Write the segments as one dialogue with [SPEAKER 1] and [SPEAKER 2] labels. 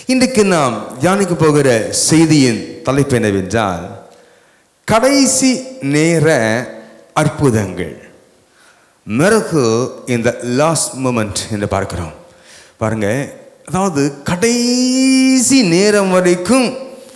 [SPEAKER 1] இன்றைக்கு நாம் தியானிக்க போகிற செய்தியின் தலைப்பு என்னவென்றால் கடைசி நேர அற்புதங்கள் மிரகு இந்த லாஸ்ட் மூமெண்ட் என்று பார்க்கிறோம் பாருங்க அதாவது கடைசி நேரம் வரைக்கும்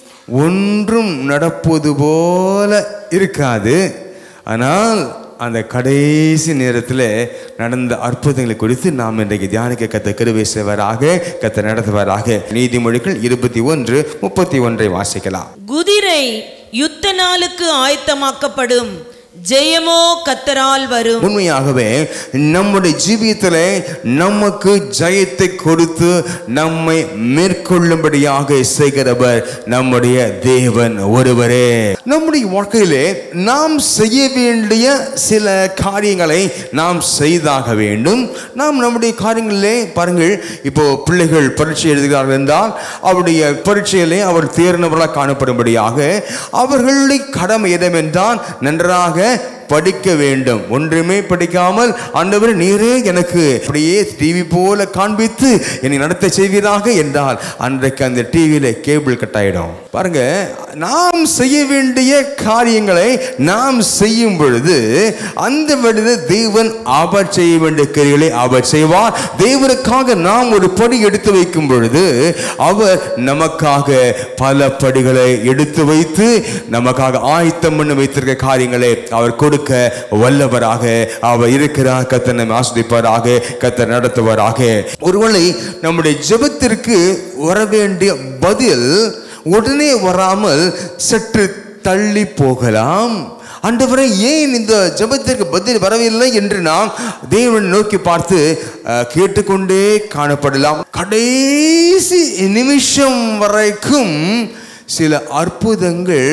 [SPEAKER 1] ஒன்றும் நடப்பது போல இருக்காது ஆனால் அந்த கடைசி நேரத்தில் நடந்த அற்புதங்களை குறித்து நாம் இன்றைக்கு தியானிக்க கத்த கிருவை செய்வராக கத்த நடத்துவராக நீதிமொழிகள் இருபத்தி ஒன்று முப்பத்தி ஒன்றை வாசிக்கலாம்
[SPEAKER 2] குதிரை யுத்த நாளுக்கு ஆயத்தமாக்கப்படும் ஜெயமோ கத்தரால் வரும்
[SPEAKER 1] உண்மையாகவே நம்முடைய ஜீவியத்தில் நமக்கு ஜெயத்தை கொடுத்து நம்மை மேற்கொள்ளும்படியாக செய்கிறவர் நம்முடைய தேவன் ஒருவரே நம்முடைய வாழ்க்கையிலே நாம் செய்ய வேண்டிய சில காரியங்களை நாம் செய்தாக வேண்டும் நாம் நம்முடைய காரியங்களிலே பாருங்கள் இப்போ பிள்ளைகள் பரீட்சை எழுதுகிறார்கள் என்றால் அவருடைய பரீட்சையிலே அவர் தேர்ந்தவர்களாக காணப்படும்படியாக அவர்களுடைய கடமை என்னவென்றால் நன்றாக படிக்க வேண்டும் ஒன்றுமே படிக்காமல் ஆண்டவர் நீரே எனக்கு அப்படியே டிவி போல காண்பித்து என்னை நடத்த செய்வீராக என்றால் அன்றைக்கு அந்த டிவியில கேபிள் கட் ஆயிடும் பாருங்க நாம் செய்ய வேண்டிய காரியங்களை நாம் செய்யும் பொழுது அந்த வழியில் தேவன் ஆபத் செய்ய வேண்டிய கிரிகளை அவர் செய்வார் தேவனுக்காக நாம் ஒரு படி எடுத்து வைக்கும் பொழுது அவர் நமக்காக பல படிகளை எடுத்து வைத்து நமக்காக ஆயத்தம் பண்ணி வைத்திருக்க காரியங்களை அவர் கொடுக்க வல்லவராக அவர் இருக்கிறார் கத்தர் நம்மை ஆஸ்வதிப்பாராக கத்தர் நடத்துவாராக ஒருவேளை நம்முடைய ஜெபத்திற்கு வர வேண்டிய பதில் உடனே வராமல் சற்று தள்ளி போகலாம் ஆண்டவரே ஏன் இந்த ஜெபத்திற்கு பதில் வரவில்லை என்று நாம் தேவனை நோக்கி பார்த்து அஹ், கேட்டுக்கொண்டே காணப்படலாம் கடைசி நிமிஷம் வரைக்கும் சில அற்புதங்கள்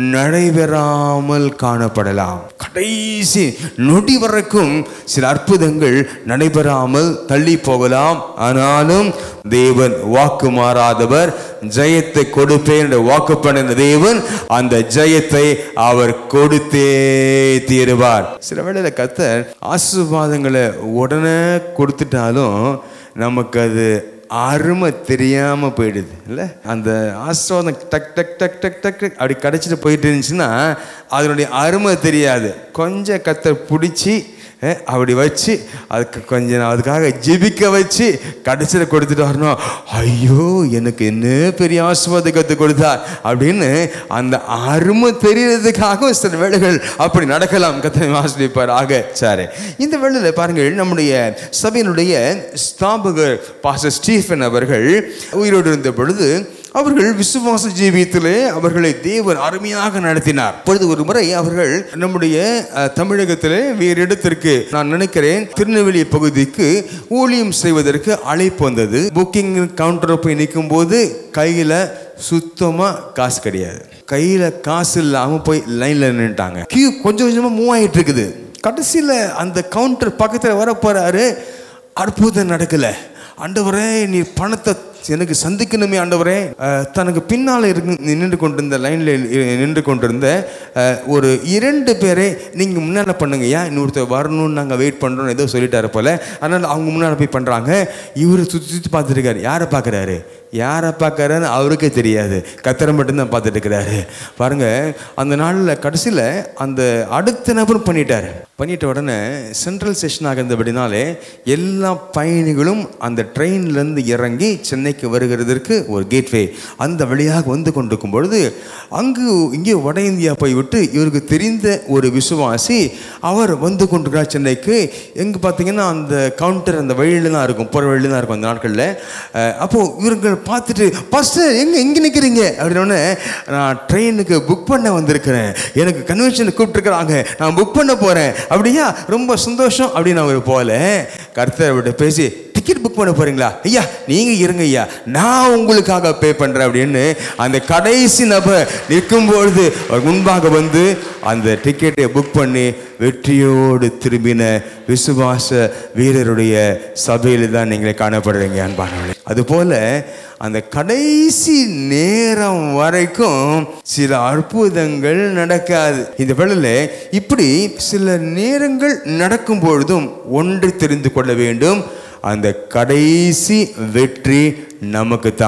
[SPEAKER 1] நடைபெறாமல் காணப்படலாம் கடைசி நொடி வரைக்கும் சில அற்புதங்கள் நடைபெறாமல் தள்ளி போகலாம் ஆனாலும் தேவன் வாக்கு மாறாதவர் ஜெயத்தை கொடுப்பேன் என்று வாக்கு பண்ணின தேவன் அந்த ஜெயத்தை அவர் கொடுத்தே தீருவார் சில வேளையில கத்தர் ஆசீர்வாதங்களை உடனே கொடுத்துட்டாலும் நமக்கு அது அருமை தெரியாம போயிடுது இல்ல அந்த ஆசிர்வாதம் டக் டக் டக் டக் டக் டக் அப்படி கிடைச்சிட்டு போயிட்டு இருந்துச்சுன்னா அதனுடைய அருமை தெரியாது கொஞ்சம் கத்தை பிடிச்சி அஹ், அப்படி வச்சு அதுக்கு கொஞ்ச நாள் அதுக்காக ஜெபிக்க வச்சு கடைசியில் கொடுத்துட்டு வரணும் ஐயோ எனக்கு என்ன பெரிய ஆசிர்வாதத்தை கொடுத்தார் அப்படின்னு அந்த அருமை தெரியறதுக்காக சில வேளைகள் அப்படி நடக்கலாம் கத்தனை ஆசிரியப்பாராக சரி இந்த வேளையில் பாருங்கள் நம்முடைய சபையினுடைய ஸ்தாபகர் பாஸ்டர் ஸ்டீஃபன் அவர்கள் உயிரோடு இருந்த பொழுது அவர்கள் விசுவாச ஜீவியத்திலே அவர்களை தேவன் அருமையாக நடத்தினார் அப்பொழுது ஒரு முறை அவர்கள் நம்முடைய அஹ், தமிழகத்திலே வேறு இடத்திற்கு நான் நினைக்கிறேன் திருநெல்வேலி பகுதிக்கு ஊழியம் செய்வதற்கு அழைப்பு வந்தது புக்கிங் கவுண்டர் போய் நிற்கும் போது கையில் சுத்தமா காசு கிடையாது கையில் காசு இல்லாமல் போய் லைனில் நின்றுட்டாங்க கியூ கொஞ்சம் கொஞ்சமாக மூவ் ஆகிட்டு இருக்குது கடைசியில் அந்த கவுண்டர் பக்கத்தில் வர போறாரு அற்புதம் நடக்கல ஆண்டவரே நீ பணத்தை எனக்கு சந்திக்கணுமே ஆண்டவரே அஹ், தனக்கு பின்னால் இருக்கு நின்று கொண்டிருந்த லைனில் நின்று கொண்டிருந்த அஹ், ஒரு இரண்டு பேரை நீங்கள் முன்னால் பண்ணுங்க ஏன் இன்னொருத்தர் வரணும்னு நாங்கள் வெயிட் பண்ணுறோம் ஏதோ சொல்லிட்டாரு போல அதனால் அவங்க முன்னால் போய் பண்ணுறாங்க இவர் சுற்றி சுற்றி பார்த்துருக்காரு யாரை பார்க்குறாரு யாரை பார்க்கறான்னு அவருக்கே தெரியாது கத்தரை மட்டும்தான் பார்த்துட்டு இருக்கிறாரு பாருங்க அந்த நாளில் கடைசியில் அந்த அடுத்த நபரும் பண்ணிட்டாரு பண்ணிட்ட உடனே சென்ட்ரல் ஸ்டேஷனாக இருந்தபடினாலே எல்லா பயணிகளும் அந்த ட்ரெயின்லேருந்து இறங்கி சென்னைக்கு வருகிறதற்கு ஒரு கேட்வே அந்த வழியாக வந்து கொண்டிருக்கும் பொழுது அங்கு இங்கே வட இந்தியா போய்விட்டு இவருக்கு தெரிந்த ஒரு விசுவாசி அவர் வந்து கொண்டிருக்கிறார் சென்னைக்கு எங்கே பார்த்தீங்கன்னா அந்த கவுண்டர் அந்த வழியில தான் இருக்கும் போகிற வழியில தான் இருக்கும் அந்த நாட்களில் அப்போது இவர்கள் பார்த்துட்டு ஃபஸ்ட்டு எங்கே எங்கே நிற்கிறீங்க அப்படின்னோடனே நான் ட்ரெயினுக்கு புக் பண்ண வந்திருக்கிறேன் எனக்கு கன்வென்ஷனுக்கு கூப்பிட்டுருக்குறாங்க நான் புக் பண்ண போகிறேன் அப்படியா ரொம்ப சந்தோஷம் அப்படின்னு அவர் போல கர்த்தர் பேசி டிக்கெட் புக் பண்ண போறீங்களா ஐயா நீங்க இருங்க ஐயா நான் உங்களுக்காக பே பண்றேன் அப்படின்னு அந்த கடைசி நபர் நிற்கும்பொழுது அவர் முன்பாக வந்து அந்த டிக்கெட்டை புக் பண்ணி வெற்றியோடு திரும்பின விசுவாச வீரருடைய சபையில் தான் நீங்கள் காணப்படுறீங்க அன்பானவர்களே அதுபோல அந்த கடைசி நேரம் வரைக்கும் சில அற்புதங்கள் நடக்காது இந்த வேளையில் இப்படி சில நேரங்கள் நடக்கும் பொழுதும் ஒன்று தெரிந்து கொள்ள வேண்டும் அந்த கடைசி வெற்றி நமக்கு தான்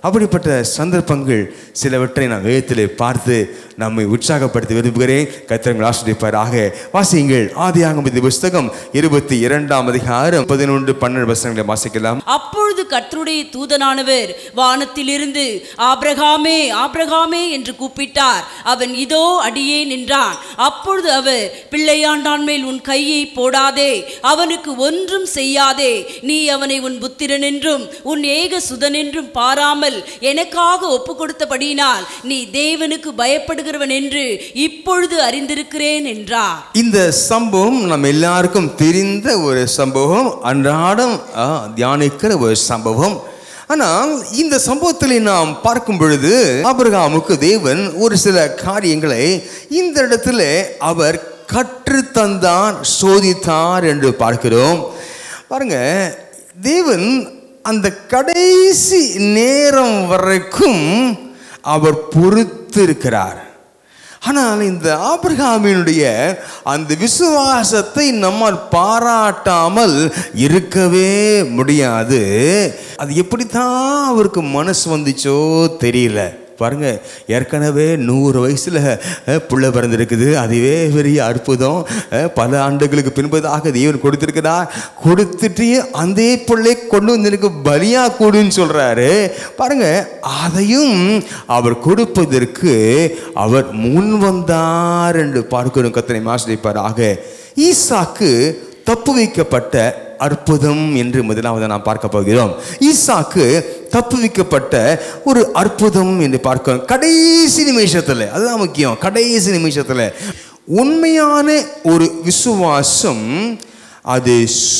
[SPEAKER 1] அப்படிப்பட்ட சந்தர்ப்பங்கள் சிலவற்றை நான் வேதத்திலே பார்த்து நம்மை உற்சாகப்படுத்த விரும்புகிறேன் கத்திரங்கள் ஆசிரியப்பாராக வாசியுங்கள் ஆதியாகம இந்த புஸ்தகம் இருபத்தி இரண்டாம் அதிகாரம் பதினொன்று பன்னெண்டு வசனங்களை வாசிக்கலாம்
[SPEAKER 3] அப்பொழுது கர்த்தருடைய தூதனானவர் வானத்திலிருந்து ஆபிரகாமே ஆபிரகாமே என்று கூப்பிட்டார் அவன் இதோ அடியே நின்றான் அப்பொழுது அவர் பிள்ளையாண்டான் மேல் உன் கையை போடாதே அவனுக்கு ஒன்றும் செய்யாதே நீ அவனை உன் புத்திரன் என்றும் உன் ஏக சுதன் என்றும் பாராமல் எனக்காக ஒப்பு கொடுத்தபடியினால் நீ தேவனுக்கு பயப்படுகிறவன் என்று இப்பொழுது அறிந்திருக்கிறேன் என்றார்
[SPEAKER 1] இந்த சம்பவம் நம்ம எல்லாருக்கும் தெரிந்த ஒரு சம்பவம் அன்றாடம் ஆ, தியானிக்கிற ஒரு சம்பவம் ஆனால் இந்த சம்பவத்தில் நாம் பார்க்கும் பொழுது ஆபிரகாமுக்கு தேவன் ஒரு சில காரியங்களை இந்த இடத்துல அவர் கற்றுத்தந்தான் சோதித்தார் என்று பார்க்கிறோம் பாருங்க தேவன் அந்த கடைசி நேரம் வரைக்கும் அவர் பொறுத்திருக்கிறார் ஆனால் இந்த ஆபிரகாமினுடைய அந்த விசுவாசத்தை நம்மால் பாராட்டாமல் இருக்கவே முடியாது அது எப்படித்தான் அவருக்கு மனசு வந்துச்சோ தெரியல பாருங்க ஏற்கனவே நூறு வயசுல அஹ், புள்ள பிறந்திருக்குது அதுவே பெரிய அற்புதம் அஹ், பல ஆண்டுகளுக்கு பின்பதாக தேவன் கொடுத்திருக்கிறார் கொடுத்துட்டு அந்த பிள்ளை கொண்டு வந்து எனக்கு பலியா கொடுன்னு சொல்றாரு பாருங்க அதையும் அவர் கொடுப்பதற்கு அவர் முன் வந்தார் என்று பார்க்கிறோம் கத்தனை ஆசிரியப்பாராக ஈசாக்கு தப்பு வைக்கப்பட்ட அற்புதம் என்று முதலாவது நாம் பார்க்க போகிறோம் ஈசாக்கு தப்பு வைக்கப்பட்ட ஒரு அற்புதம் என்று பார்க்கிறோம் கடைசி நிமிஷத்தில் அதுதான் முக்கியம் கடைசி நிமிஷத்தில் உண்மையான ஒரு விசுவாசம் அது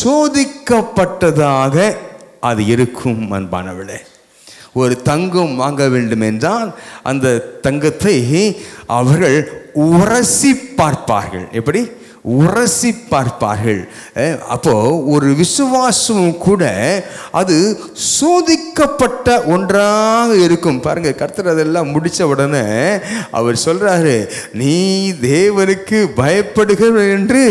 [SPEAKER 1] சோதிக்கப்பட்டதாக அது இருக்கும் அன்பானவளே ஒரு தங்கம் வாங்க வேண்டும் என்றால் அந்த தங்கத்தை அவர்கள் உரசி பார்ப்பார்கள் எப்படி உரசி பார்ப்பார்கள் அஹ், அப்போ ஒரு விசுவாசம் கூட அது சோதிக்கப்பட்ட ஒன்றாக இருக்கும் பாருங்க கர்த்தர் அதெல்லாம் முடிச்ச உடனே அவர் சொல்றாரு நீ தேவனுக்கு பயப்படுகிற என்று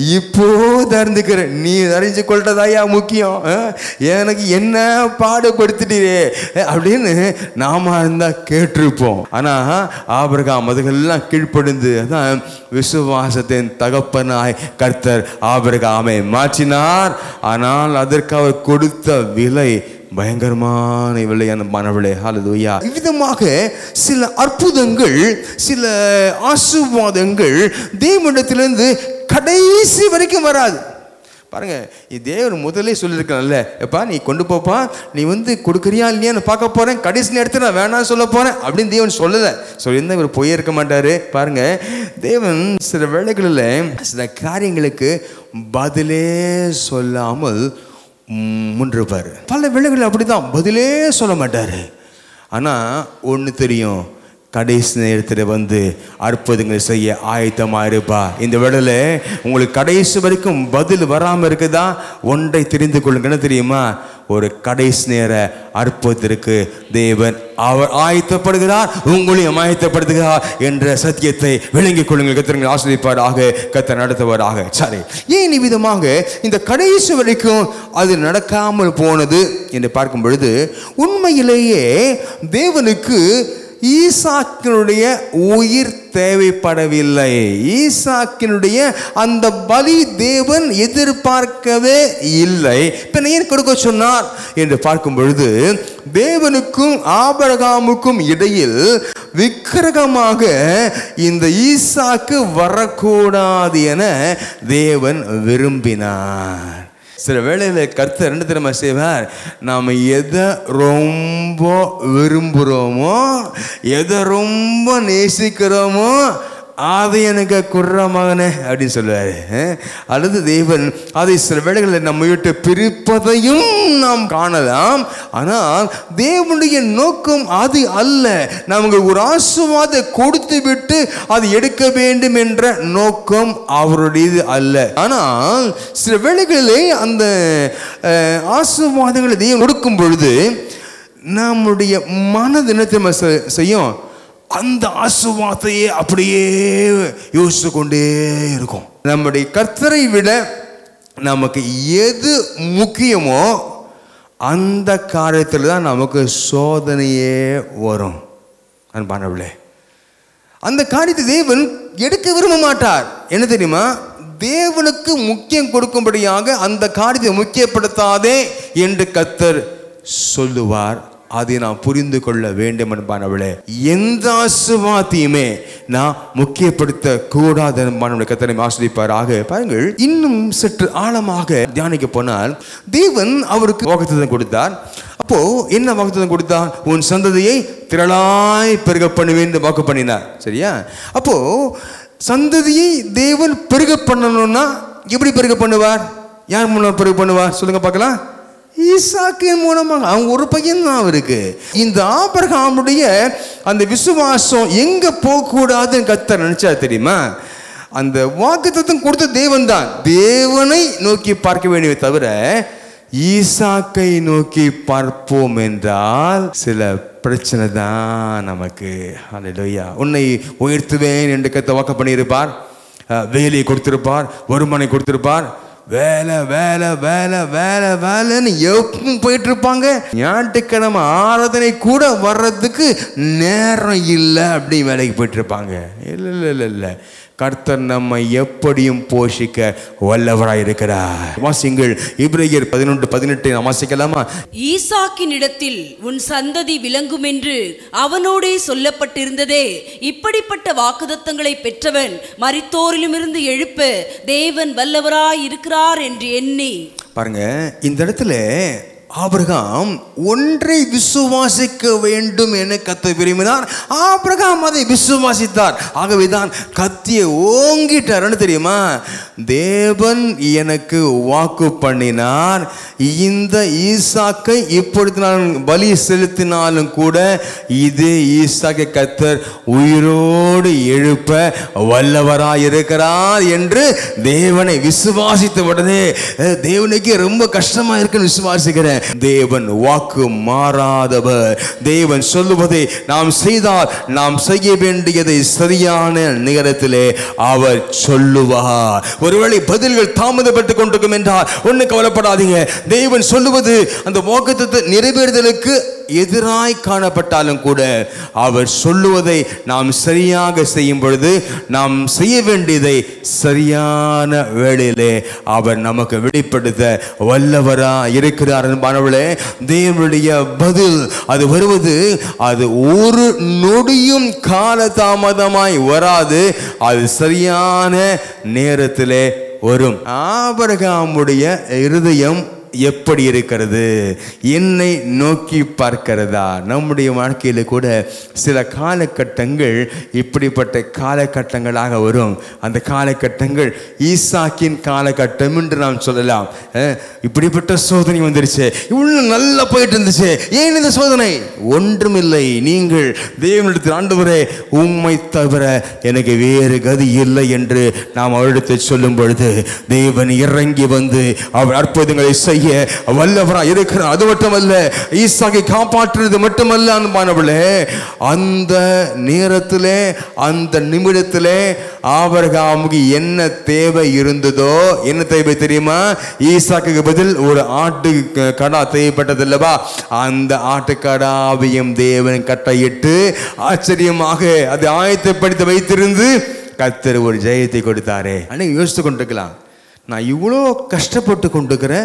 [SPEAKER 1] இப்போது அறிந்துக்கிற நீ அறிஞ்சு கொள்றதாயா முக்கியம் அஹ், எனக்கு என்ன பாடுபடுத்திட்டீரே அஹ், அப்படின்னு நாம இருந்தா கேட்டிருப்போம் ஆனா ஆபிரகாம் அதுக்கெல்லாம் கீழ்ப்படிந்து அதான் விசுவாசத்தின் தகப்பனாய் கர்த்தர் ஆபிரகாமை மாற்றினார் ஆனால் அதற்கு அவர் கொடுத்த விலை பயங்கரமான விலையான மனவிலை ஹalleluya இவ்விதமாக சில அற்புதங்கள் சில ஆசீர்வாதங்கள் தேவனிடத்திலிருந்து கடைசி வரைக்கும் வராது பாருங்க இது தேவன் முதல்ல சொல்லியிருக்கல எப்பா நீ கொண்டு போப்பா நீ வந்து கொடுக்குறியா இல்லையான்னு பார்க்க போறேன் கடைசி நேரத்தில் நான் வேணாம் சொல்ல போறேன் அப்படின்னு தேவன் சொல்லலை சொல்லியிருந்தா இவர் போயே இருக்க மாட்டாரு பாருங்க தேவன் சில வேளைகளில் சில காரியங்களுக்கு பதிலே சொல்லாமல் முன்றுப்பார் பல வேளைகளில் அப்படிதான் பதிலே சொல்ல மாட்டாரு ஆனால் ஒன்று தெரியும் கடைசி நேரத்தில் வந்து அற்புதங்கள் செய்ய ஆயத்தமாக இருப்பா இந்த வேளையில் உங்களுக்கு கடைசி வரைக்கும் பதில் வராமல் இருக்குதா ஒன்றை தெரிந்து கொள்ளுங்க என்ன தெரியுமா ஒரு கடைசி நேர அற்புதத்திற்கு தேவன் அவர் ஆயத்தப்படுகிறார் உங்களையும் ஆயத்தப்படுத்துகிறார் என்ற சத்தியத்தை விளங்கிக் கொள்ளுங்கள் கத்திரங்கள் ஆசிரியப்பாராக கத்த நடத்துவாராக சரி ஏன் இவ்விதமாக இந்த கடைசி வரைக்கும் அது நடக்காமல் போனது என்று பார்க்கும் பொழுது உண்மையிலேயே தேவனுக்கு ஈசாக்கினுடைய உயிர் தேவைப்படவில்லை ஈசாக்கினுடைய அந்த பலி தேவன் எதிர்பார்க்கவே இல்லை இப்ப ஏன் கொடுக்க சொன்னார் என்று பார்க்கும் பொழுது தேவனுக்கும் ஆபரகாமுக்கும் இடையில் விக்கிரகமாக இந்த ஈசாக்கு வரக்கூடாது என தேவன் விரும்பினார் சில வேளையில் கர்த்தர் என்ன தெரியுமா செய்வார் நாம் எதை ரொம்ப விரும்புகிறோமோ எதை ரொம்ப நேசிக்கிறோமோ அதை எனக்கு குர்ற மகனே அப்படின்னு சொல்லுவார் அல்லது தேவன் அதை சில வேளைகளில் நம்ம விட்டு பிரிப்பதையும் நாம் காணலாம் ஆனால் தேவனுடைய நோக்கம் அது அல்ல நமக்கு ஒரு ஆசுவாத கொடுத்து விட்டு அது எடுக்க வேண்டும் என்ற நோக்கம் அவருடையது அல்ல ஆனால் சில வேளைகளிலே அந்த அஹ், ஆசீர்வாதங்களை தெய்வம் கொடுக்கும் பொழுது நம்முடைய மனது என்ன தெரியுமா செ- செய்யும் அந்த ஆசுவாத்தையே அப்படியே யோசித்து கொண்டே இருக்கும் நம்முடைய கர்த்தரை விட நமக்கு எது முக்கியமோ அந்த காரியத்தில் தான் நமக்கு சோதனையே வரும் அன்பானவளே அந்த காரியத்தை தேவன் எடுக்க விரும்ப மாட்டார் என்ன தெரியுமா தேவனுக்கு முக்கியம் கொடுக்கும்படியாக அந்த காரியத்தை முக்கியப்படுத்தாதே என்று கத்தர் சொல்லுவார் அதை நான் புரிந்து கொள்ள வேண்டும் என்பானவளே எந்த ஆசுவாத்தையுமே நான் முக்கியப்படுத்த கூடாது என்பானவளை கத்தனை ஆசிரிப்பாராக பாருங்கள் இன்னும் சற்று ஆழமாக தியானிக்க போனால் தேவன் அவருக்கு வாக்குத்தத்தம் கொடுத்தார் அப்போ என்ன வாக்குத்தத்தம் கொடுத்தார் உன் சந்ததியை திரளாய் பெருக பண்ணுவேன் என்று வாக்கு பண்ணினார் சரியா அப்போ சந்ததியை தேவன் பெருக பண்ணணும்னா எப்படி பெருக பண்ணுவார் யார் மூலம் பெருக பண்ணுவார் சொல்லுங்க பார்க்கலாம் ஈசாக்கின் மூலமாக அவன் ஒரு பையன் தான் அவருக்கு இந்த ஆபரகாமுடைய அந்த விசுவாசம் எங்க போகக்கூடாதுன்னு கத்தர் நினைச்சா தெரியுமா அந்த வாக்குத்தத்தம் கொடுத்த தேவன் தான் தேவனை நோக்கி பார்க்க வேண்டியதை தவிர ஈசாக்கை நோக்கி பார்ப்போம் என்றால் சில பிரச்சனை தான் நமக்கு அல்லையா உன்னை உயர்த்துவேன் என்று கத்த வாக்கு பண்ணியிருப்பார் அஹ், வேலையை கொடுத்திருப்பார் வருமானை கொடுத்திருப்பார் வேலை வேலை வேலை வேலை வேலைன்னு எப்பவும் போயிட்டு இருப்பாங்க ஞாயிற்றுக்கிழமை ஆராதனை கூட வர்றதுக்கு நேரம் இல்லை அப்படி வேலைக்கு போயிட்டு இருப்பாங்க இல்லை இல்லை இல்லை இல்லை கர்த்தர் நம்மை எப்படியும் போஷிக்க வல்லவராய் இருக்கிறார் வாசிங்கள் இப்ரேயர் பதினொன்று பதினெட்டை நாம் வாசிக்கலாமா
[SPEAKER 3] ஈசாக்கின் இடத்தில் உன் சந்ததி விளங்கும் என்று அவனோடே சொல்லப்பட்டிருந்ததே இப்படிப்பட்ட வாக்குதத்தங்களை பெற்றவன் மரித்தோரிலுமிருந்து எழுப்ப தேவன் வல்லவராய் இருக்கிறார் என்று எண்ணி
[SPEAKER 1] பாருங்க இந்த இடத்துல ஆபிரகாம் ஒன்றை விசுவாசிக்க வேண்டும் என கத்த விரும்பினார் ஆபிரகாம் அதை விசுவாசித்தார் ஆகவேதான் கத்தியை ஓங்கிட்டார்னு தெரியுமா தேவன் எனக்கு வாக்கு பண்ணினார் இந்த ஈசாக்கை இப்பொழுது நான் பலி செலுத்தினாலும் கூட இதே ஈசாக்கை கத்தர் உயிரோடு எழுப்ப வல்லவராய் இருக்கிறார் என்று தேவனை விசுவாசித்த உடனே அஹ், தேவனுக்கு ரொம்ப கஷ்டமா இருக்குன்னு விசுவாசிக்கிறேன் தேவன் வாக்கு மாறாதவர் தேவன் சொல்லுவதை நாம் செய்தால் நாம் செய்ய வேண்டியதை சரியான நேரத்திலே அவர் சொல்லுவார் ஒருவேளை பதில்கள் தாமதப்பட்டு கொண்டிருக்கும் என்றால் ஒண்ணு கவலைப்படாதீங்க தேவன் சொல்லுவது அந்த வாக்குத்தத்தை நிறைவேறுதலுக்கு எதிராய் காணப்பட்டாலும் கூட அவர் சொல்லுவதை நாம் சரியாக செய்யும் பொழுது நாம் செய்ய வேண்டியதை சரியான வேளையிலே அவர் நமக்கு வெளிப்படுத்த வல்லவரா இருக்கிறார் என்பானவளே தேவனுடைய பதில் அது வருவது அது ஒரு நொடியும் கால தாமதமாய் வராது அது சரியான நேரத்திலே வரும் ஆபரகாமுடைய இருதயம் எப்படி இருக்கிறது என்னை நோக்கி பார்க்கிறதா நம்முடைய வாழ்க்கையில் கூட சில காலகட்டங்கள் இப்படிப்பட்ட காலகட்டங்களாக வரும் அந்த காலகட்டங்கள் ஈசாக்கின் காலகட்டம் என்று நாம் சொல்லலாம் அஹ், இப்படிப்பட்ட சோதனை வந்துருச்சு இவ்வளவு நல்லா போயிட்டு இருந்துச்சு ஏன் இந்த சோதனை ஒன்றுமில்லை நீங்கள் தேவனிடத்தில் ஆண்டவரே உம்மை தவிர எனக்கு வேறு கதி இல்லை என்று நாம் அவரிடத்தில் சொல்லும் பொழுது தேவன் இறங்கி வந்து அவர் அற்புதங்களை செய்ய வல்லவராக இருக்கிறார் அது மட்டுமல்ல ஈசாக்கை காப்பாற்றுறது மட்டுமல்ல அன்பானவளே அந்த நேரத்திலே அந்த நிமிடத்திலே ஆபரகாமுக்கு என்ன தேவை இருந்ததோ என்ன தேவை தெரியுமா ஈசாக்குக்கு பதில் ஒரு ஆட்டு க- கடா தேவைப்பட்டது அல்லவா அந்த ஆட்டுக்கடாவையும் தேவன் கட்டையிட்டு ஆச்சரியமாக அதை ஆயத்தப்படுத்தி வைத்திருந்து கர்த்தர் ஒரு ஜெயத்தை கொடுத்தாரே அன்னைக்கு யோசித்து கொண்டிருக்கலாம் நான் இவ்வளோ கஷ்டப்பட்டு கொண்டிருக்கிறேன்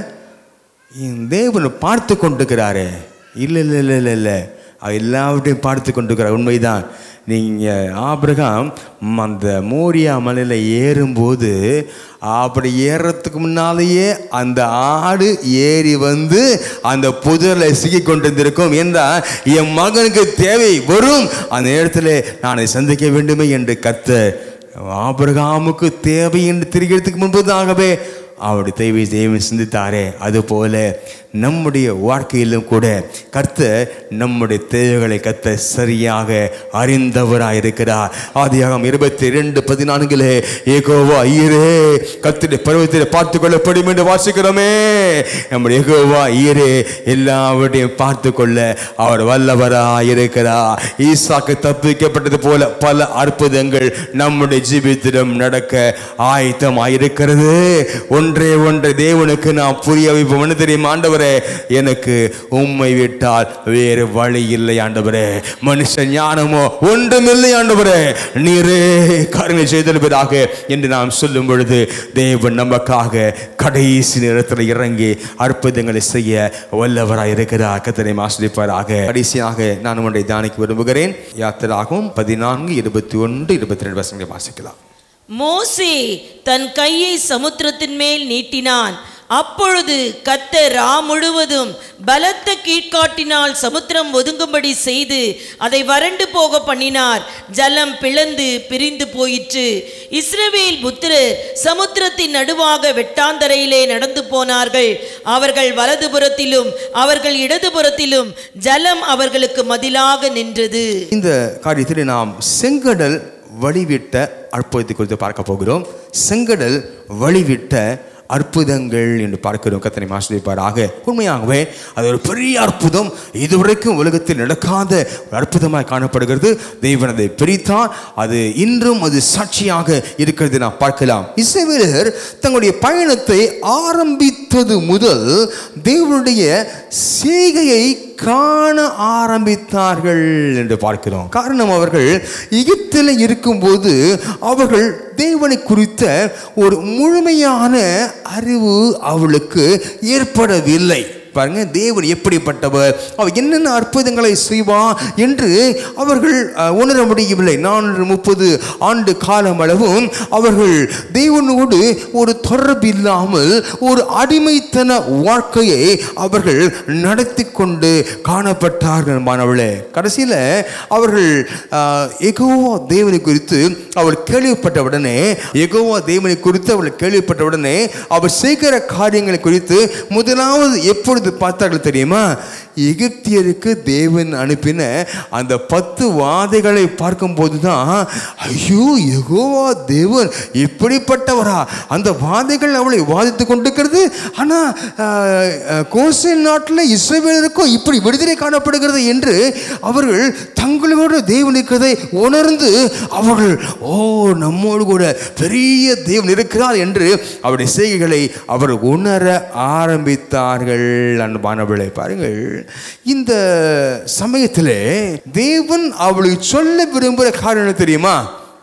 [SPEAKER 1] என் தேவன் பார்த்து கொண்டிருக்கிறாரே இல்லை இல்லை இல்லை இல்லை இல்லை அவர் எல்லாவற்றையும் பார்த்து கொண்டிருக்கிறார் உண்மைதான் நீங்கள் ஆபிரகாம் ம், அந்த மோரியா மலையில் ஏறும்போது அப்படி ஏறுறதுக்கு முன்னாலேயே அந்த ஆடு ஏறி வந்து அந்த புதரில் சிக்கி கொண்டிருந்திருக்கும் என்றால் என் மகனுக்கு தேவை வரும் அந்த நேரத்தில் நான் அதை சந்திக்க வேண்டுமே என்று கத்த ஆபிரகாமுக்கு தேவை என்று தெரிகிறதுக்கு முன்பதாகவே அவருடைய தேவை தேவை சிந்தித்தாரே அதுபோல நம்முடைய வாழ்க்கையிலும் கூட கர்த்தர் நம்முடைய தேவைகளை கத்த சரியாக அறிந்தவராய் இருக்கிறார் ஆதியாகம் இருபத்தி ரெண்டு பதினான்கிலே ஏகோவா ஐயரே கத்திர பருவத்தில் பார்த்து கொள்ளப்படும் என்று வாசிக்கிறோமே நம்முடைய ஏகோவா ஐயரே எல்லாவற்றையும் பார்த்து கொள்ள அவர் வல்லவராய் இருக்கிறார் ஈசாக்கு தப்பிக்கப்பட்டது போல பல அற்புதங்கள் நம்முடைய ஜீவித்திடம் நடக்க ஆயத்தமாயிருக்கிறது ஒன்றே ஒன்றை தேவனுக்கு நாம் புரிய வைப்போம் என்ன தெரியுமா ஆண்டவரே எனக்கு உம்மை விட்டால் வேறு வழி இல்லை ஆண்டவரே மனுஷ ஞானமோ ஒன்றுமில்லை ஆண்டவரே நீரே கருணை செய்திருப்பதாக என்று நாம் சொல்லும் பொழுது தேவன் நமக்காக கடைசி நேரத்தில் இறங்கி அற்புதங்களை செய்ய வல்லவராய் இருக்கிறார் கத்தனை ஆசிரிப்பாராக கடைசியாக நான் உன்னை தியானிக்க விரும்புகிறேன் யாத்திராகும் பதினான்கு இருபத்தி ஒன்று இருபத்தி ரெண்டு வசனங்களை வாசிக்கலாம்
[SPEAKER 2] மோசே தன் கையை சமுத்திரத்தின் மேல் நீட்டினான் அப்பொழுது கத்தர் ரா முழுவதும் பலத்த கீழ்காட்டினால் சமுத்திரம் ஒதுங்கும்படி செய்து அதை வறண்டு போக பண்ணினார் ஜலம் பிளந்து பிரிந்து போயிற்று இஸ்ரவேல் புத்திரர் சமுத்திரத்தின் நடுவாக வெட்டாந்தரையிலே நடந்து போனார்கள் அவர்கள் வலதுபுறத்திலும் அவர்கள் இடதுபுறத்திலும் ஜலம் அவர்களுக்கு மதிலாக நின்றது
[SPEAKER 1] இந்த காரியத்தில் நாம் செங்கடல் வழிவிட்ட அற்புதத்தை குறித்து பார்க்க போகிறோம் செங்கடல் வழிவிட்ட அற்புதங்கள் என்று பார்க்கிறோம் கத்தனை ஆசிரியப்பாராக உண்மையாகவே அது ஒரு பெரிய அற்புதம் இதுவரைக்கும் உலகத்தில் நடக்காத ஒரு அற்புதமாக காணப்படுகிறது தேவன் அதை பிரித்தார் அது இன்றும் அது சாட்சியாக இருக்கிறது நாம் பார்க்கலாம் இஸ்ரவேலர் தங்களுடைய பயணத்தை ஆரம்பித்தது முதல் தேவனுடைய செய்கையை காண ஆரம்பித்தார்கள் என்று பார்க்கிறோம் காரணம் அவர்கள் எகிப்தில் இருக்கும்போது அவர்கள் தேவனை குறித்த ஒரு முழுமையான அறிவு அவளுக்கு ஏற்படவில்லை பாருங்க தேவன் எப்படிப்பட்டவர் அவர் என்னென்ன அற்புதங்களை செய்வார் என்று அவர்கள் அஹ், உணர முடியவில்லை நானூறு முப்பது ஆண்டு காலம் அளவும் அவர்கள் தேவனோடு ஒரு தொடர்பு இல்லாமல் ஒரு அடிமைத்தன வாழ்க்கையை அவர்கள் நடத்தி கொண்டு காணப்பட்டார்கள் மாணவர்களே கடைசியில் அவர்கள் அஹ், எகோவா தேவனை குறித்து அவர் கேள்விப்பட்டவுடனே எகோவா தேவனை குறித்து அவள் கேள்விப்பட்டவுடனே அவர் செய்கிற காரியங்களை குறித்து முதலாவது எப்பொழுது பார்த்தார்கள் தெரியுமா எகிப்தியருக்கு தேவன் அனுப்பின அந்த பத்து வாதைகளை பார்க்கும்போது தான் ஐயோ எகோவா தேவன் இப்படிப்பட்டவரா அந்த வாதைகள் அவளை வாதித்து கொண்டிருக்கிறது ஆனால் கோசேன் நாட்டில் இஸ்ரவேலருக்கும் இப்படி விடுதலை காணப்படுகிறது என்று அவர்கள் தங்களோட தேவன் இருக்கிறதை உணர்ந்து அவர்கள் ஓ நம்மோடு கூட பெரிய தேவன் இருக்கிறார் என்று அவருடைய செய்கைகளை அவர் உணர ஆரம்பித்தார்கள் அன்பானவளை பாருங்கள் இந்த சமயத்திலே தேவன் அவளுக்கு சொல்ல விரும்புகிற காரணம் என்ன தெரியுமா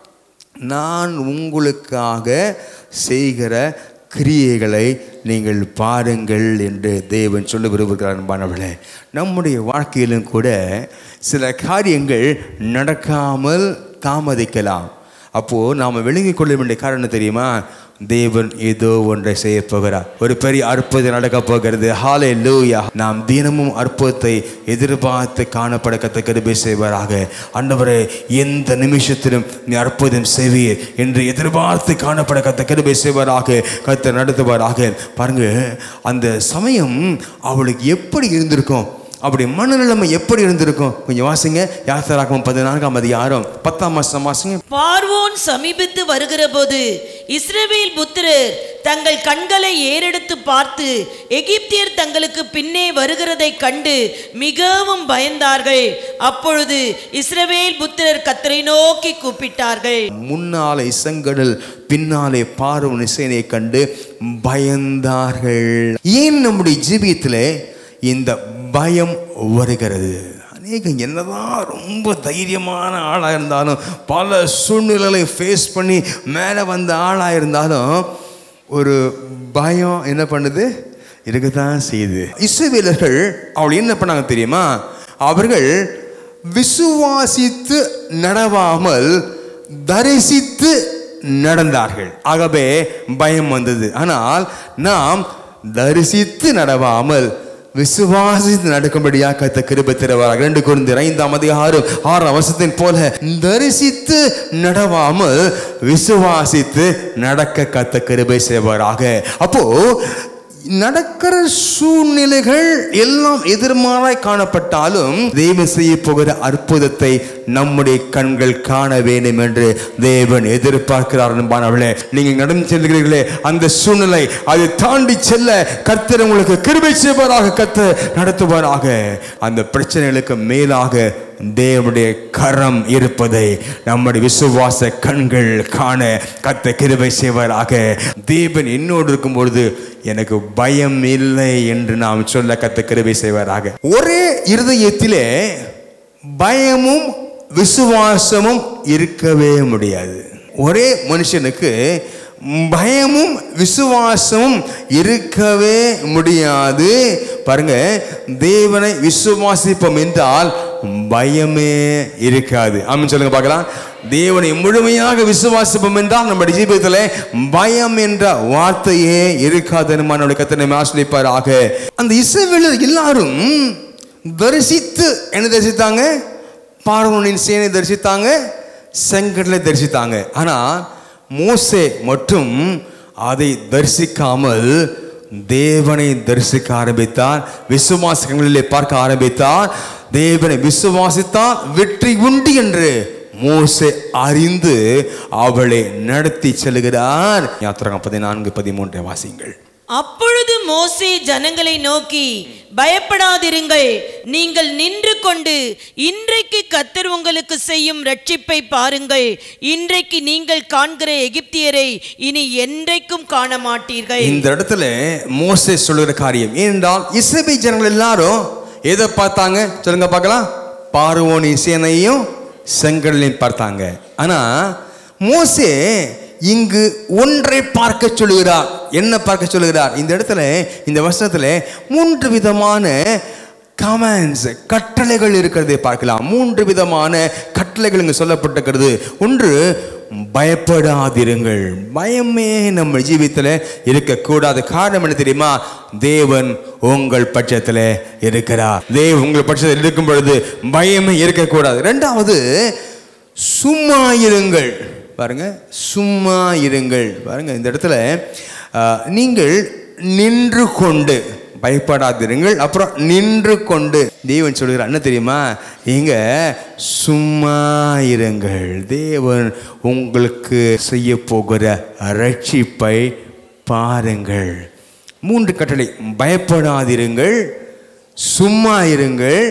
[SPEAKER 1] நான் உங்களுக்காக செய்கிற கிரியைகளை நீங்கள் பாருங்கள் என்று தேவன் சொல்ல விரும்புகிறார் அன்பானவர்களே நம்முடைய வாழ்க்கையிலும் கூட சில காரியங்கள் நடக்காமல் தாமதிக்கலாம் அப்போது நாம் விளங்கிக் கொள்ள வேண்டிய காரணம் தெரியுமா தேவன் ஏதோ ஒன்றை செய்ய போகிறார் ஒரு பெரிய அற்புதம் நடக்க போகிறது ஹாலே லூயா நாம் தினமும் அற்புதத்தை எதிர்பார்த்து காணப்பட கத்த கிருபை செய்வாராக ஆண்டவரே எந்த நிமிஷத்திலும் நீ அற்புதம் செய்வீர் என்று எதிர்பார்த்து காணப்பட கத்த கிருபை செய்வாராக கத்த நடத்துவாராக பாருங்க அந்த சமயம் அவளுக்கு எப்படி இருந்திருக்கும் அப்படி மனநிலைமை எப்படி இருந்திருக்கும் கொஞ்சம் வாசிங்க யாத்திராகம் பதினான்காம் அதிகாரம் பத்தாம் மாசம் வாசிங்க
[SPEAKER 2] பார்வோன் சமீபித்து வருகிறபோது இஸ்ரவேல் புத்திரர் தங்கள் கண்களை ஏறெடுத்து பார்த்து எகிப்தியர் தங்களுக்கு பின்னே வருகிறதைக் கண்டு மிகவும் பயந்தார்கள் அப்பொழுது இஸ்ரவேல் புத்திரர் கத்தரை நோக்கி கூப்பிட்டார்கள்
[SPEAKER 1] முன்னாலே செங்கடல் பின்னாலே பார்வன் இசைனை கண்டு பயந்தார்கள் ஏன் நம்முடைய ஜீவியத்தில் இந்த பயம் வருகிறது அநேகம் என்னதான் ரொம்ப தைரியமான ஆளாக இருந்தாலும் பல சூழ்நிலைகளை ஃபேஸ் பண்ணி மேலே வந்த ஆளாக இருந்தாலும் ஒரு பயம் என்ன பண்ணுது இருக்கத்தான் செய்யுது இஸ்ரவேலர்கள் அவள் என்ன பண்ணாங்க தெரியுமா அவர்கள் விசுவாசித்து நடவாமல் தரிசித்து நடந்தார்கள் ஆகவே பயம் வந்தது ஆனால் நாம் தரிசித்து நடவாமல் விசுவாசித்து நடக்கும்படியாக கத்த கிருபை தருவார்கள் ரெண்டு குழந்தை ஐந்தாம் அதிகாரம் ஆறாம் வருஷத்தின் போல தரிசித்து நடவாமல் விசுவாசித்து நடக்க கத்த கிருபை செய்வாராக அப்போ நடக்கிற சூழ்நிலைகள் எல்லாம் எதிர்மாறாய் காணப்பட்டாலும் தேவன் செய்ய போகிற அற்புதத்தை நம்முடைய கண்கள் காண வேண்டும் என்று தேவன் எதிர்பார்க்கிறார் அன்பானவர்களே நீங்கள் நடந்து செல்கிறீர்களே அந்த சூழ்நிலை அதை தாண்டி செல்ல கர்த்தர் உங்களுக்கு கிருபை செய்வாராக கர்த்தர் நடத்துவாராக அந்த பிரச்சனைகளுக்கு மேலாக தேவனுடைய கரம் இருப்பதை நம்முடைய விசுவாச கண்கள் காண கத்த கிருபை செய்வாராக தேவன் என்னோடு இருக்கும் பொழுது எனக்கு பயம் இல்லை என்று நாம் சொல்ல கத்த கிருபை செய்வாராக ஒரே இருதயத்திலே பயமும் விசுவாசமும் இருக்கவே முடியாது ஒரே மனுஷனுக்கு பயமும் விசுவாசமும் இருக்கவே முடியாது பாருங்க தேவனை விசுவாசிப்போம் என்றால் பயமே இருக்காது ஆமாம் சொல்லுங்க பார்க்கலாம் தேவனை முழுமையாக விசுவாசிப்போம் என்றால் நம்முடைய ஜீவிதத்தில் பயம் என்ற வார்த்தையே இருக்காது நம்மளுடைய கத்தனை ஆசிரியப்பாராக அந்த இசைவேலர் எல்லாரும் தரிசித்து என்ன தரிசித்தாங்க பார்வனின் சேனை தரிசித்தாங்க செங்கடலை தரிசித்தாங்க ஆனா மோசே மட்டும் அதை தரிசிக்காமல் தேவனை தரிசிக்க ஆரம்பித்தார் விசுவாசங்களிலே பார்க்க ஆரம்பித்தார் தேவனை விசுவாசித்தால் வெற்றி உண்டு என்று மோசே அறிந்து அவளை நடத்தி செல்கிறார் யாத்திரகம் பதினான்கு பதிமூன்றை வாசிங்கள்
[SPEAKER 2] அப்பொழுது மோசே ஜனங்களை நோக்கி பயப்படாதிருங்கள் நீங்கள் நின்று கொண்டு இன்றைக்கு கத்தர் உங்களுக்கு செய்யும் ரட்சிப்பை பாருங்கள் இன்றைக்கு நீங்கள் காண்கிற எகிப்தியரை இனி என்றைக்கும் காண மாட்டீர்கள்
[SPEAKER 1] இந்த இடத்துல மோசே சொல்லுகிற காரியம் ஏனென்றால் இசபை ஜனங்கள் எல்லாரும் எதை பார்த்தாங்க சொல்லுங்க பார்க்கலாம் பார்வோனி சேனையும் செங்கடலையும் பார்த்தாங்க ஆனா மோசே இங்கு ஒன்றை பார்க்க சொல்லுகிறார் என்ன பார்க்க சொல்லுகிறார் இந்த இடத்துல இந்த வசனத்துல மூன்று விதமான கமெண்ட்ஸ் கட்டளைகள் இருக்கிறதை பார்க்கலாம் மூன்று விதமான கட்டளைகள் இங்கு சொல்லப்பட்டிருக்கிறது ஒன்று பயப்படாதிருங்கள் பயமே நம்ம ஜீவித்தில் இருக்கக்கூடாது காரணம் என்ன தெரியுமா தேவன் உங்கள் பட்சத்தில் இருக்கிறார் தேவன் உங்கள் பட்சத்தில் இருக்கும் பொழுது பயமே இருக்கக்கூடாது ரெண்டாவது சும்மா இருங்கள் பாருங்க சும்மா இருங்கள் பாருங்க இந்த இடத்துல ஆஹ், நீங்கள் நின்று கொண்டு பயப்படாதிருங்கள் அப்புறம் நின்று கொண்டு தேவன் சொல்கிறார் என்ன தெரியுமா நீங்க சும்மா இருங்கள் தேவன் உங்களுக்கு செய்ய போகிற ரட்சிப்பை பாருங்கள் மூன்று கட்டளை பயப்படாதிருங்கள் சும்மா இருங்கள்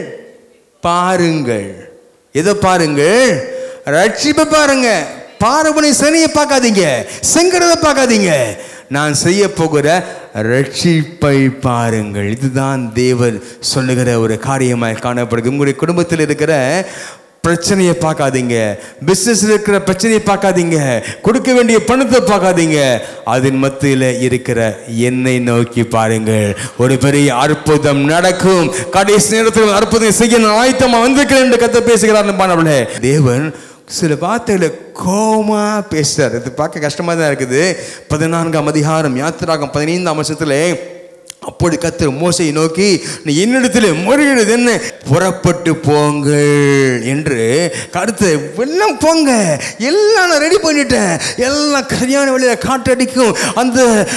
[SPEAKER 1] பாருங்கள் எதை பாருங்கள் ரட்சிப்பை பாருங்க பார்வனை சனியை பார்க்காதீங்க செங்கடலை பார்க்காதீங்க நான் செய்ய போகிற ரட்சிப்பை பாருங்கள் இதுதான் தேவன் சொல்லுகிற ஒரு காரியமாய் காணப்படுது உங்களுடைய குடும்பத்தில் இருக்கிற பிரச்சனையை பார்க்காதீங்க பிஸ்னஸில் இருக்கிற பிரச்சனையை பார்க்காதீங்க கொடுக்க வேண்டிய பணத்தை பார்க்காதீங்க அதன் மத்தியில் இருக்கிற என்னை நோக்கி பாருங்கள் ஒரு பெரிய அற்புதம் நடக்கும் கடைசி நேரத்தில் அற்புதம் செய்ய நான் ஆயத்தமா வந்திருக்கிறேன் என்று கத்த பேசுகிறார் பானவளே தேவன் சில வார்த்தைகளை கோமா பேசுறார் இது பார்க்க கஷ்டமா தான் இருக்குது பதினான்காம் அதிகாரம் யாத்திராகம் பதினைந்தாம் வருஷத்துல அப்பொழுது கத்தர் மோசையை நோக்கி நீ என்னிடத்தில் முறையிடுது என்ன புறப்பட்டு போங்கள் என்று கருத்து எல்லாம் போங்க எல்லாம் நான் ரெடி பண்ணிட்டேன் எல்லாம் கல்யாண வழியில காற்றடிக்கும் அந்த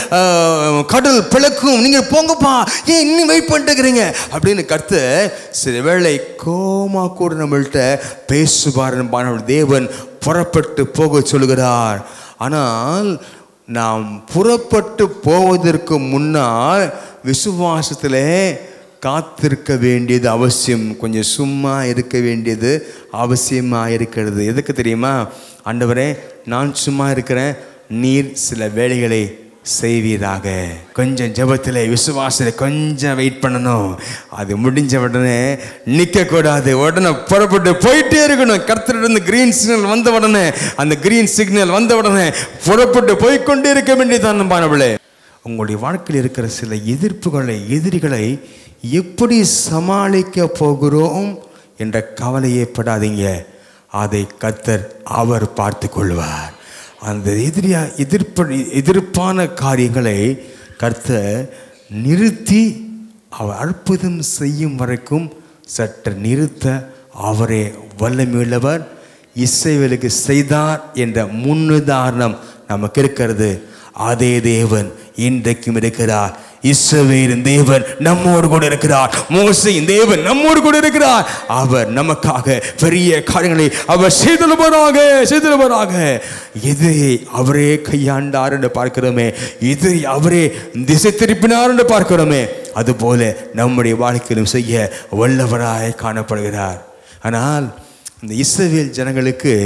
[SPEAKER 1] ஆஹ், கடல் பிளக்கும் நீங்கள் போங்கப்பா ஏன் இன்னும் வெயிட் பண்ணிட்டு இருக்கிறீங்க அப்படின்னு கருத்து சில வேளை கோமா கூட நம்மள்கிட்ட பேசுவார் தேவன் புறப்பட்டு போக சொல்கிறார் ஆனால் நாம் புறப்பட்டு போவதற்கு முன்னால் விசுவாசத்திலே காத்திருக்க வேண்டியது அவசியம் கொஞ்சம் சும்மா இருக்க வேண்டியது அவசியமாக இருக்கிறது எதுக்கு தெரியுமா ஆண்டவரே நான் சும்மா இருக்கிறேன் நீர் சில வேலைகளை செய்வீராக கொஞ்சம் ஜெபத்தில் விசுவாசத்தில் கொஞ்சம் வெயிட் பண்ணணும் அது முடிஞ்ச உடனே நிற்கக்கூடாது உடனே புறப்பட்டு போயிட்டே இருக்கணும் கர்த்தரிருந்து கிரீன் சிக்னல் வந்த உடனே அந்த கிரீன் சிக்னல் வந்த உடனே புறப்பட்டு போய்க்கொண்டே இருக்க வேண்டியதான் நம்பானவளே உங்களுடைய வாழ்க்கையில் இருக்கிற சில எதிர்ப்புகளை எதிரிகளை எப்படி சமாளிக்க போகிறோம் என்ற கவலையே படாதீங்க அதை கத்தர் அவர் பார்த்து கொள்வார் அந்த எதிரியா எதிர்ப்ப எதிர்ப்பான காரியங்களை கர்த்தர் நிறுத்தி அவர் அற்புதம் செய்யும் வரைக்கும் சற்று நிறுத்த அவரே வல்லமையுள்ளவர் இசைவேலுக்கு செய்தார் என்ற முன்னுதாரணம் நமக்கு இருக்கிறது அதே தேவன் இன்றைக்கும் இருக்கிறார் இஸ்ரவேலின் தேவன் நம்மோடு கூட இருக்கிறார் மோசையின் தேவன் நம்மோடு கூட இருக்கிறார் அவர் நமக்காக பெரிய காரியங்களை அவர் செய்துள்ளவராக செய்துள்ளவராக எதை அவரே கையாண்டார் என்று பார்க்கிறோமே இதை அவரே திசை திருப்பினார் என்று பார்க்கிறோமே அதுபோல நம்முடைய வாழ்க்கையிலும் செய்ய வல்லவராய் காணப்படுகிறார் ஆனால் இந்த இஸ்ரவேல் ஜனங்களுக்கு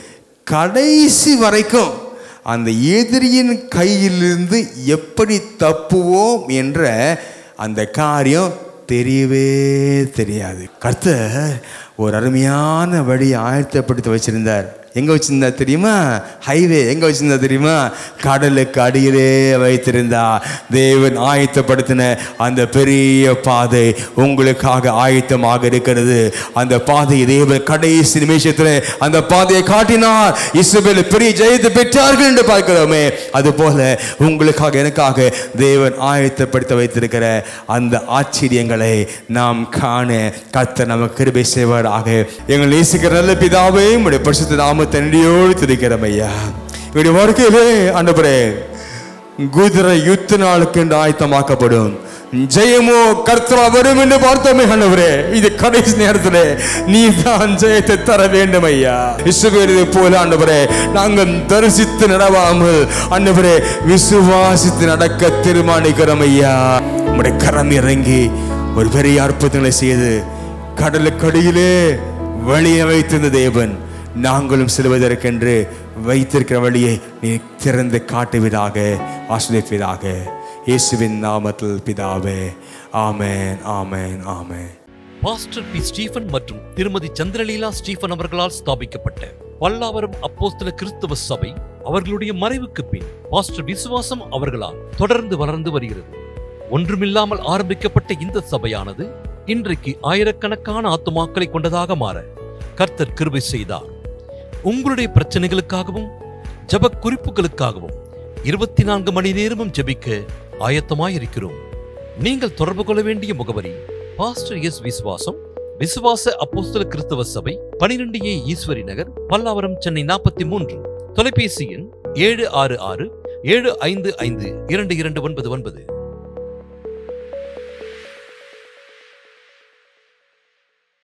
[SPEAKER 1] கடைசி வரைக்கும் அந்த எதிரியின் கையிலிருந்து எப்படி தப்புவோம் என்ற அந்த காரியம் தெரியவே தெரியாது கர்த்தர் ஒரு அருமையான வழியை ஆயத்தப்படுத்தி வச்சிருந்தார் எங்க வச்சிருந்தார் தெரியுமா ஹைவே எங்க வச்சிருந்தா தெரியுமா கடலுக்கு அடியிலே வைத்திருந்தா தேவன் ஆயத்தப்படுத்தின அந்த பெரிய பாதை உங்களுக்காக ஆயத்தமாக இருக்கிறது அந்த பாதையை தேவன் கடைசி நிமிஷத்தில் அந்த பாதையை காட்டினார் இஸ்ரவேல் பெரிய ஜெயத்தை பெற்றார்கள் என்று பார்க்கிறோமே அதுபோல உங்களுக்காக எனக்காக தேவன் ஆயத்தப்படுத்த வைத்திருக்கிற அந்த ஆச்சரியங்களை நாம் காண கர்த்தர் நமக்கு கிருபை செய்வாராக எங்கள் நேசிக்கிற நல்ல பிதாவே உடைய பரிசுத்த நாமத்தை நன்றியோடு துதிக்கிறோம் ஐயா இவருடைய வாழ்க்கையிலே ஆண்டவரே குதிரை யுத்த நாளுக்கு என்று ஆயத்தமாக்கப்படும் ஜெயமோ கர்த்தரா வரும் என்று பார்த்தோமே ஆண்டவரே இது கடைசி நேரத்தில் நீ தான் ஜெயத்தை தர வேண்டும் ஐயா இசுவேரதை போல ஆண்டவரே நாங்கள் தரிசித்து நடவாமல் ஆண்டவரே விசுவாசித்து நடக்க தீர்மானிக்கிறோம் ஐயா உம்முடைய கரம் இறங்கி ஒரு பெரிய அற்புதங்களை செய்து கடலுக்கடியிலே வழியை வைத்திருந்த தேவன் நாங்களும் செல்வதற்கென்று வைத்திருக்கிற வழியை நீ திறந்து காட்டுவதாக ஆசிரியப்பதாக இயேசுவின் நாமத்தில் பிதாவே ஆமென் ஆமென் ஆமென்
[SPEAKER 4] பாஸ்டர் பி ஸ்டீஃபன் மற்றும் திருமதி சந்திரலீலா ஸ்டீஃபன் அவர்களால் ஸ்தாபிக்கப்பட்ட பல்லாவரம் அப்போஸ்தல கிறிஸ்தவ சபை அவர்களுடைய மறைவுக்கு பின் பாஸ்டர் விசுவாசம் அவர்களால் தொடர்ந்து வளர்ந்து வருகிறது ஒன்றுமில்லாமல் ஆரம்பிக்கப்பட்ட இந்த சபையானது இன்றைக்கு ஆயிரக்கணக்கான ஆத்துமாக்களை கொண்டதாக மாற கர்த்தர் கிருபை செய்தார் உங்களுடைய பிரச்சனைகளுக்காகவும் ஜப குறிப்புகளுக்காகவும் இருபத்தி நான்கு மணி நேரமும் ஜெபிக்க ஆயத்தமாயிருக்கிறோம் நீங்கள் தொடர்பு கொள்ள வேண்டிய முகவரி பாஸ்டர் எஸ் விசுவாசம் விசுவாச அப்போஸ்தல கிறிஸ்தவ சபை பனிரெண்டு ஏ ஈஸ்வரி நகர் பல்லாவரம் சென்னை நாற்பத்தி மூன்று தொலைபேசி எண் ஏழு ஆறு ஆறு ஏழு ஐந்து ஐந்து இரண்டு இரண்டு ஒன்பது ஒன்பது